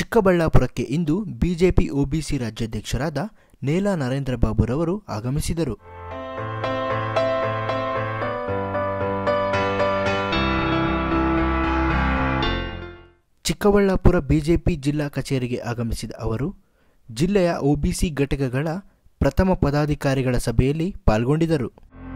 ಚಿಕ್ಕಬಳ್ಳಾಪುರಕ್ಕೆ ಇಂದು BJP OBC ರಾಜ್ಯಾಧ್ಯಕ್ಷರಾದ ನೇಲಾ ನರೇಂದ್ರ ಬಾಬುರವರು ಆಗಮಿಸಿದರು ಚಿಕ್ಕಬಳ್ಳಾಪುರ ಬಿಜೆಪಿ ಜಿಲ್ಲಾ ಕಚೇರಿಗೆ ಆಗಮಿಸಿದ ಅವರು ಜಿಲ್ಲೆಯ ಒಬಿಸಿ ಘಟಕಗಳ ಪ್ರಥಮ ಪದಾಧಿಕಾರಿಗಳ ಸಭೆಯಲ್ಲಿ ಪಾಲ್ಗೊಂಡಿದ್ದರು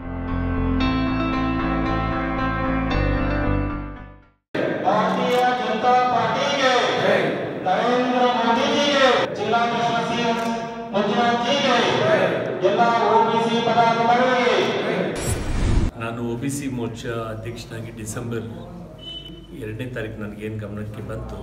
भारतीय जनता पार्टी के नरेंद्र मोदी जी के जिला सीएम मंजुनाथ जी के ಎಲ್ಲ ಓಬಿಸಿ ಪದಾಧಿಕಾರಿಗಳಿಗೆ ನಾನು ಒ ಬಿ ಸಿ ಮೋರ್ಚಾ ಅಧ್ಯಕ್ಷನಾಗಿ ಡಿಸೆಂಬರ್ ಎರಡನೇ ತಾರೀಕು ನನಗೇನು ಗಮನಕ್ಕೆ ಬಂತು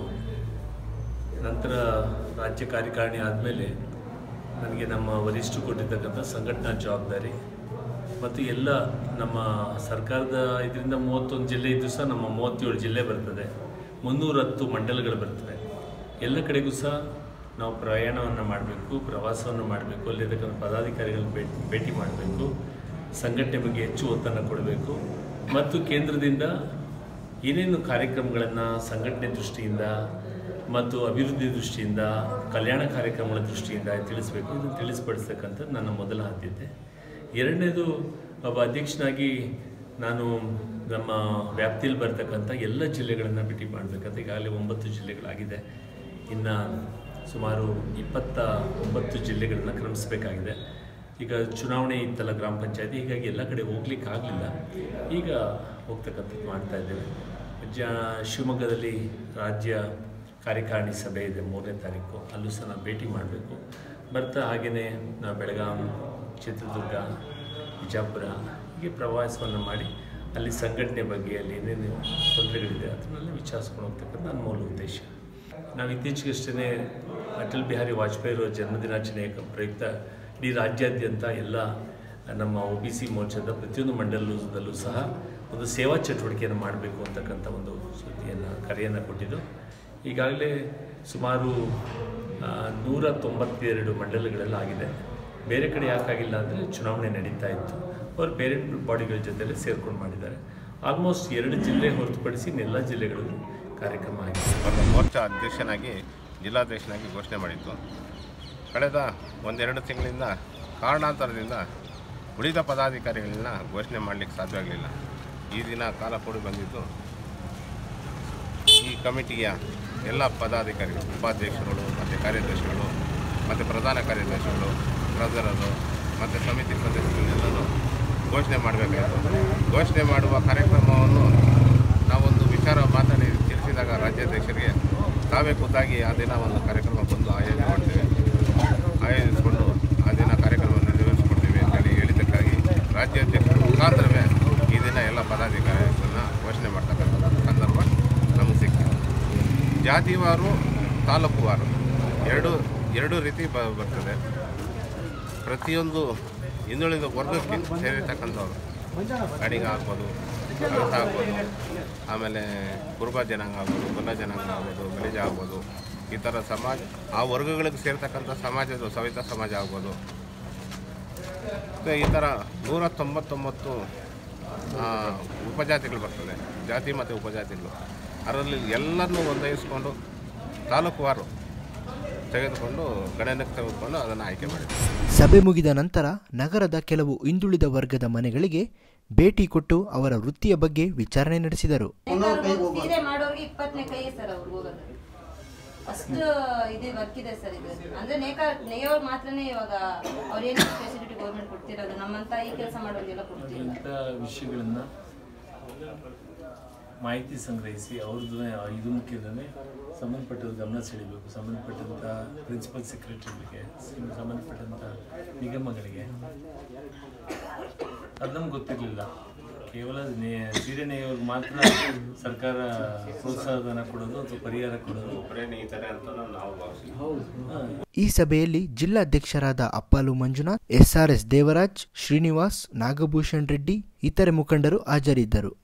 ನಂತರ ರಾಜ್ಯ ಕಾರ್ಯಕಾರಿಣಿ ಆದಮೇಲೆ ನನಗೆ ನಮ್ಮ ವರಿಷ್ಠರು ಕೊಟ್ಟಿರ್ತಕ್ಕಂಥ ಸಂಘಟನಾ ಜವಾಬ್ದಾರಿ ಮತ್ತು ಎಲ್ಲ ನಮ್ಮ ಸರ್ಕಾರದ ಇದರಿಂದ ಮೂವತ್ತೊಂದು ಜಿಲ್ಲೆ ಇದ್ದು ಸಹ ನಮ್ಮ ಮೂವತ್ತೇಳು ಜಿಲ್ಲೆ ಬರ್ತದೆ ಮುನ್ನೂರ ಹತ್ತು ಮಂಡಲಗಳು ಬರ್ತವೆ ಎಲ್ಲ ಕಡೆಗೂ ಸಹ ನಾವು ಪ್ರಯಾಣವನ್ನು ಮಾಡಬೇಕು ಪ್ರವಾಸವನ್ನು ಮಾಡಬೇಕು ಅಲ್ಲಿರ್ತಕ್ಕಂಥ ಪದಾಧಿಕಾರಿಗಳನ್ನ ಭೇಟಿ ಭೇಟಿ ಮಾಡಬೇಕು ಸಂಘಟನೆ ಬಗ್ಗೆ ಹೆಚ್ಚು ಒತ್ತನ್ನು ಕೊಡಬೇಕು ಮತ್ತು ಕೇಂದ್ರದಿಂದ ಏನೇನು ಕಾರ್ಯಕ್ರಮಗಳನ್ನು ಸಂಘಟನೆ ದೃಷ್ಟಿಯಿಂದ ಮತ್ತು ಅಭಿವೃದ್ಧಿ ದೃಷ್ಟಿಯಿಂದ ಕಲ್ಯಾಣ ಕಾರ್ಯಕ್ರಮಗಳ ದೃಷ್ಟಿಯಿಂದ ತಿಳಿಸಬೇಕು ಇದನ್ನು ತಿಳಿಸ್ಪಡಿಸ್ತಕ್ಕಂಥದ್ದು ನನ್ನ ಮೊದಲ ಆದ್ಯತೆ ಎರಡನೇದು ಒಬ್ಬ ಅಧ್ಯಕ್ಷನಾಗಿ ನಾನು ನಮ್ಮ ವ್ಯಾಪ್ತಿಯಲ್ಲಿ ಬರ್ತಕ್ಕಂಥ ಎಲ್ಲ ಜಿಲ್ಲೆಗಳನ್ನು ಭೇಟಿ ಮಾಡಬೇಕಂತ ಈಗಾಗಲೇ ಒಂಬತ್ತು ಜಿಲ್ಲೆಗಳಾಗಿದೆ ಇನ್ನು ಸುಮಾರು ಇಪ್ಪತ್ತ ಒಂಬತ್ತು ಜಿಲ್ಲೆಗಳನ್ನು ಕ್ರಮಿಸಬೇಕಾಗಿದೆ ಈಗ ಚುನಾವಣೆ ಇತ್ತಲ್ಲ ಗ್ರಾಮ ಪಂಚಾಯತಿ ಹೀಗಾಗಿ ಎಲ್ಲ ಕಡೆ ಹೋಗ್ಲಿಕ್ಕೆ ಆಗಲಿಲ್ಲ ಈಗ ಹೋಗ್ತಕ್ಕಂಥದ್ದು ಮಾಡ್ತಾ ಇದ್ದೇವೆ ಜ ಶಿವಮೊಗ್ಗದಲ್ಲಿ ರಾಜ್ಯ ಕಾರ್ಯಕಾರಿಣಿ ಸಭೆ ಇದೆ ಮೂರನೇ ತಾರೀಕು ಅಲ್ಲೂ ಸಹ ನಾವು ಭೇಟಿ ಮಾಡಬೇಕು ಬರ್ತಾ ಹಾಗೆಯೇ ನಾವು ಬೆಳಗಾಂ ಚಿತ್ರದುರ್ಗ ಬಿಜಾಪುರ ಹೀಗೆ ಪ್ರವಾಸವನ್ನು ಮಾಡಿ ಅಲ್ಲಿ ಸಂಘಟನೆ ಬಗ್ಗೆ ಅಲ್ಲಿ ಏನೇನು ತೊಂದರೆಗಳಿದೆ ಅದನ್ನೆಲ್ಲ ವಿಚಾರಿಸ್ಕೊಂಡು ಹೋಗ್ತಕ್ಕಂಥ ನನ್ನ ಮೂಲ ಉದ್ದೇಶ ನಾವು ಇತ್ತೀಚೆಗಷ್ಟೇ ಅಟಲ್ ಬಿಹಾರಿ ವಾಜಪೇಯಿ ಅವರ ಜನ್ಮದಿನಾಚರಣೆಯ ಪ್ರಯುಕ್ತ ಇಡೀ ರಾಜ್ಯಾದ್ಯಂತ ಎಲ್ಲ ನಮ್ಮ ಒ ಬಿ ಸಿ ಮೋರ್ಚಾದ ಪ್ರತಿಯೊಂದು ಮಂಡಲದಲ್ಲೂ ಸಹ ಒಂದು ಸೇವಾ ಚಟುವಟಿಕೆಯನ್ನು ಮಾಡಬೇಕು ಅಂತಕ್ಕಂಥ ಒಂದು ಸುದ್ದಿಯನ್ನು ಕರೆಯನ್ನು ಕೊಟ್ಟಿದ್ದು ಈಗಾಗಲೇ ಸುಮಾರು ಆ, ನೂರ ತೊಂಬತ್ತೆರಡು ಮಂಡಲಗಳೆಲ್ಲ ಆಗಿದೆ ಬೇರೆ ಕಡೆ ಯಾಕಾಗಿಲ್ಲ ಅಂದರೆ ಚುನಾವಣೆ ನಡೀತಾ ಇತ್ತು ಅವರು ಬೇರೆ ಬಾಡಿಗಳ ಜೊತೆಲೆ ಸೇರ್ಕೊಂಡು ಮಾಡಿದ್ದಾರೆ ಆಲ್ಮೋಸ್ಟ್ ಎರಡು ಜಿಲ್ಲೆ ಹೊರತುಪಡಿಸಿ ಎಲ್ಲ ಜಿಲ್ಲೆಗಳಲ್ಲೂ ಕಾರ್ಯಕ್ರಮ ಆಗಿದೆ ಒಂದು ಮೋರ್ಚಾ ಅಧ್ಯಕ್ಷನಾಗಿ ಜಿಲ್ಲಾಧ್ಯಕ್ಷನಾಗಿ ಘೋಷಣೆ ಮಾಡಿತ್ತು ಕಳೆದ ಒಂದೆರಡು ತಿಂಗಳಿಂದ ಕಾರಣಾಂತರದಿಂದ ಉಳಿದ ಪದಾಧಿಕಾರಿಗಳನ್ನ ಘೋಷಣೆ ಮಾಡಲಿಕ್ಕೆ ಸಾಧ್ಯ ಆಗಲಿಲ್ಲ ಈ ದಿನ ಕಾಲ ಕೂಡಿ ಬಂದಿದ್ದು ಈ ಕಮಿಟಿಯ ಎಲ್ಲ ಪದಾಧಿಕಾರಿಗಳು ಉಪಾಧ್ಯಕ್ಷರುಗಳು ಮತ್ತು ಕಾರ್ಯದರ್ಶಿಗಳು ಮತ್ತು ಪ್ರಧಾನ ಕಾರ್ಯದರ್ಶಿಗಳು ಟ್ರೆಸರರು ಮತ್ತು ಸಮಿತಿ ಸದಸ್ಯರನ್ನೆಲ್ಲರೂ ಘೋಷಣೆ ಮಾಡಬೇಕಾಯಿತು ಘೋಷಣೆ ಮಾಡುವ ಕಾರ್ಯಕ್ರಮವನ್ನು ನಾವೊಂದು ವಿಚಾರ ಮಾತಾಡಿ ತಿಳಿಸಿದಾಗ ರಾಜ್ಯಾಧ್ಯಕ್ಷರಿಗೆ ತಾವೇ ಖುದ್ದಾಗಿ ಆ ದಿನ ಒಂದು ಕಾರ್ಯಕ್ರಮ ಬಂದು ಆಯೋಜನೆ ಮಾಡ್ತೇವೆ ಆಯೋಜಿಸಿಕೊಂಡು ಆ ದಿನ ಕಾರ್ಯಕ್ರಮವನ್ನು ನೆರವೇರಿಸ್ಕೊಡ್ತೀವಿ ಅಂತೇಳಿ ಹೇಳಿದ್ದಕ್ಕಾಗಿ ರಾಜ್ಯಾಧ್ಯಕ್ಷರ ಮುಖಾಂತರವೇ ಈ ದಿನ ಎಲ್ಲ ಪದಾಧಿಕಾರಿಗಳನ್ನ ಘೋಷಣೆ ಮಾಡ್ತಕ್ಕಂಥ ಸಂದರ್ಭ ನಮಗೆ ಸಿಕ್ಕಿದೆ ಜಾತಿವಾರು ತಾಲೂಕುವಾರು ಎರಡು ಎರಡು ರೀತಿ ಬ ಬರ್ತದೆ ಪ್ರತಿಯೊಂದು ಹಿಂದುಳಿದ ವರ್ಗಕ್ಕೆ ಸೇರಿರ್ತಕ್ಕಂಥವ್ರು ಅಡಿಗ ಆಗ್ಬೋದು ಕವಿತ ಆಗ್ಬೋದು ಆಮೇಲೆ ಕುರುಬ ಜನಾಂಗ ಆಗ್ಬೋದು ಗೊಲ್ಲ ಜನಾಂಗ ಆಗ್ಬೋದು ಬಲಿಜ ಆಗ್ಬೋದು ಈ ಥರ ಸಮಾಜ ಆ ವರ್ಗಗಳಿಗೆ ಸೇರ್ತಕ್ಕಂಥ ಸಮಾಜದ ಸವಿತ ಸಮಾಜ ಆಗ್ಬೋದು ಮತ್ತು ಈ ಥರ ನೂರ ತೊಂಬತ್ತೊಂಬತ್ತು ಆ, ಉಪಜಾತಿಗಳು ಬರ್ತದೆ ಜಾತಿ ಮತ್ತು ಉಪಜಾತಿಗಳು ಅದರಲ್ಲಿ ಎಲ್ಲರನ್ನೂ ಒಂದೈಸ್ಕೊಂಡು ತಾಲೂಕುವಾರು ತೆಗೆದುಕೊಂಡು ಗಣನೆಗೆ ತೆಗೆದುಕೊಂಡು ಅದನ್ನು ಆಯ್ಕೆ ಮಾಡಿದ್ದೀವಿ ಸಭೆ ಮುಗಿದ ನಂತರ ನಗರದ ಕೆಲವು ಹಿಂದುಳಿದ ವರ್ಗದ ಮನೆಗಳಿಗೆ ಭೇಟಿ ಕೊಟ್ಟು ಅವರ ವೃತ್ತಿಯ ಬಗ್ಗೆ ವಿಚಾರಣೆ ನಡೆಸಿದರು ಸೀರೆ ಮಾಡೋರ್ಗೆ ಇಪ್ಪತ್ತನೇ ಕೈ ಸರ್ ಅವ್ರು ಹೋಗೋದು ಅಷ್ಟು ಇದೆ ವರ್ಕ್ ಇದೆ ಸರ್ ಇದು ಅಂದ್ರೆ ನೇಕ ನೇಯೋರ್ ಮಾತ್ರನೇ ಇವಾಗ ಅವ್ರೇನು ಫೆಸಿಲಿಟಿ ಗೌರ್ಮೆಂಟ್ ಕೊಡ್ತಿರೋದು ನಮ್ಮಂತ ಈ ಕೆಲಸ ಮಾಡೋರಿಗೆಲ್ಲ ಕೊಡ್ತಿಲ್ಲ ಇಂಥ ವಿಷಯಗಳನ್ನು ಮಾಹಿತಿ ಸಂಗ್ರಹಿಸಿ ಅವ್ರದ್ದು ಇದು ಮುಖ್ಯದಲ್ಲೇ ಸಂಬಂಧಪಟ್ಟದ ಗಮನ ಸೆಳೀಬೇಕು ಸಂಬಂಧಪಟ್ಟಂಥ ಪ್ರಿನ್ಸಿಪಲ್ ಸೆಕ್ರೆಟರಿಗೆ ಸಂಬಂಧಪಟ್ಟಂಥ ನಿಗಮಗಳಿಗೆ ಅದು ನಮ್ಗೆ ಗೊತ್ತಿರಲಿಲ್ಲ ಕೇವಲ ನೇ ಸೀರೆ ನೇಯೋರ್ಗೆ ಮಾತ್ರ ಸರ್ಕಾರ ಪ್ರೋತ್ಸಾಹಧನ ಕೊಡೋದು ಅಥವಾ ಪರಿಹಾರ ಕೊಡೋದು ಈ ಥರ ಅಂತ ನಾವು ಭಾವಿಸ್ತೀವಿ ಹಾಂ ಈ ಸಭೆಯಲ್ಲಿ ಜಿಲ್ಲಾಧ್ಯಕ್ಷರಾದ ಅಪ್ಪಾಲು ಮಂಜುನಾಥ್ ಎಸ್ಆರ್ಎಸ್ ದೇವರಾಜ್ ಶ್ರೀನಿವಾಸ್ ನಾಗಭೂಷಣ್ ರೆಡ್ಡಿ ಇತರೆ ಮುಖಂಡರು ಹಾಜರಿದ್ದರು